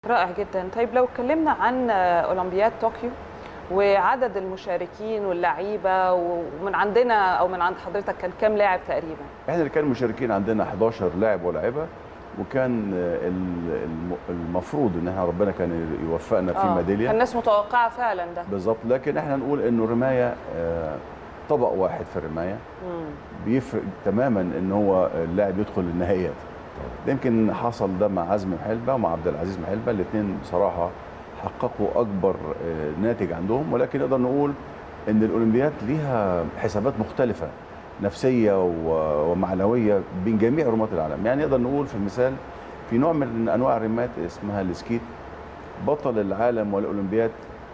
رائع جدا طيب لو اتكلمنا عن اولمبياد طوكيو وعدد المشاركين واللعيبه ومن عندنا او من عند حضرتك كان كام لاعب تقريبا احنا اللي كان مشاركين عندنا 11 لاعب ولاعبه وكان ال- الم- المفروض ان احنا ربنا كان يوفقنا في كان ميداليه الناس متوقعه فعلا ده بالظبط لكن احنا نقول انه الرمايه آه، طبق واحد في الرمايه مم. بيفرق تماما ان هو اللاعب يدخل النهائيات ده يمكن حصل ده مع عزمي محلبه ومع عبد العزيز محلبه الاثنين بصراحه حققوا اكبر آه، ناتج عندهم ولكن نقدر نقول ان الاولمبياد ليها حسابات مختلفه نفسيه و- ومعنويه بين جميع رماة العالم يعني نقدر نقول في المثال في نوع من انواع الرمات اسمها السكيت بطل العالم والاولمبياد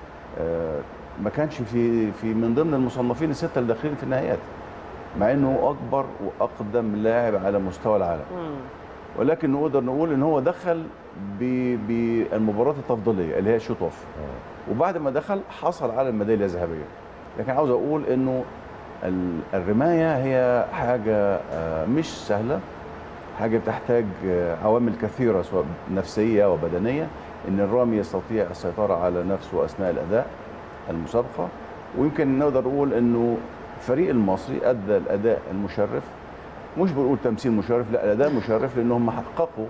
آه، ما كانش في في من ضمن المصنفين السته اللي داخلين في النهائيات مع انه اكبر واقدم لاعب على مستوى العالم مم. ولكن نقدر نقول ان هو دخل ب- بالمباراه التفضيليه اللي هي الشوت اوف وبعد ما دخل حصل على الميداليه الذهبيه لكن عاوز اقول انه ال- الرمايه هي حاجه آه، مش سهله حاجه بتحتاج آه، عوامل كثيره سواء نفسيه وبدنيه ان الرامي يستطيع السيطره على نفسه اثناء الاداء المسابقه ويمكن نقدر نقول انه الفريق المصري ادى الاداء المشرف مش بنقول تمثيل مشرف لا الاداء مشرف لان هم حققوا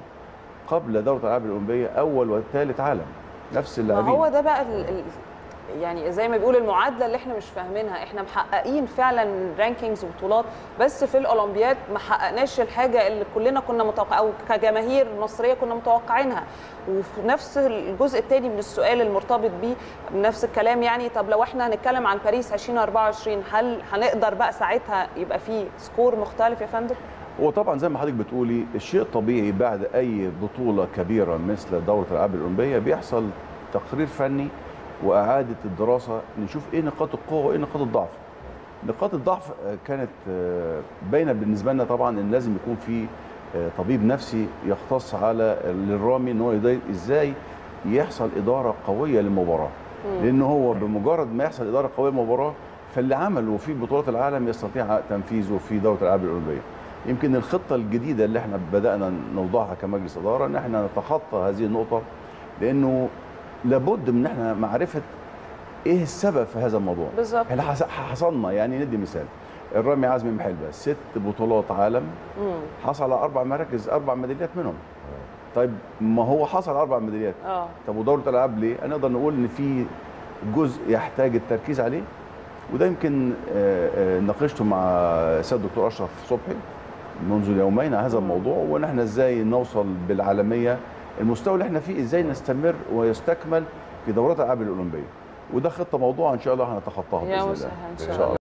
قبل دوره الالعاب الاولمبيه اول وثالث عالم نفس ما اللاعبين هو ده بقى ال... ال... يعني زي ما بيقول المعادله اللي احنا مش فاهمينها احنا محققين فعلا رانكينجز وبطولات بس في الاولمبياد ما حققناش الحاجه اللي كلنا كنا متوقع او كجماهير مصريه كنا متوقعينها وفي نفس الجزء الثاني من السؤال المرتبط بيه نفس الكلام يعني طب لو احنا هنتكلم عن باريس 2024 هل هنقدر بقى ساعتها يبقى في سكور مختلف يا فندم؟ هو طبعا زي ما حضرتك بتقولي الشيء الطبيعي بعد اي بطوله كبيره مثل دوره الالعاب الاولمبيه بيحصل تقرير فني واعاده الدراسه نشوف ايه نقاط القوه وايه نقاط الضعف نقاط الضعف آه، كانت آه، باينه بالنسبه لنا طبعا ان لازم يكون في آه، طبيب نفسي يختص على للرامي ان هو يضي- ازاي يحصل اداره قويه للمباراه لان هو بمجرد ما يحصل اداره قويه للمباراه فاللي عمله في بطولات العالم يستطيع تنفيذه في دوره الالعاب الاولمبيه يمكن الخطه الجديده اللي احنا بدانا نوضعها كمجلس اداره ان احنا نتخطى هذه النقطه لانه لابد من احنا معرفه ايه السبب في هذا الموضوع بالظبط احنا حص- حصلنا يعني ندي مثال الرامي عزمي محلبه ست بطولات عالم مم. حصل على اربع مراكز اربع ميداليات منهم طيب ما هو حصل على اربع ميداليات اه طب ودوره الالعاب ليه؟ نقدر نقول ان في جزء يحتاج التركيز عليه وده يمكن آه، آه، ناقشته مع السيد الدكتور اشرف صبحي منذ يومين على هذا مم. الموضوع وان احنا ازاي نوصل بالعالميه المستوى اللي احنا فيه ازاي نستمر ويستكمل في دورات الالعاب الاولمبيه وده خطه موضوع ان شاء الله هنتخطاها يا باذن مسهل الله ان شاء الله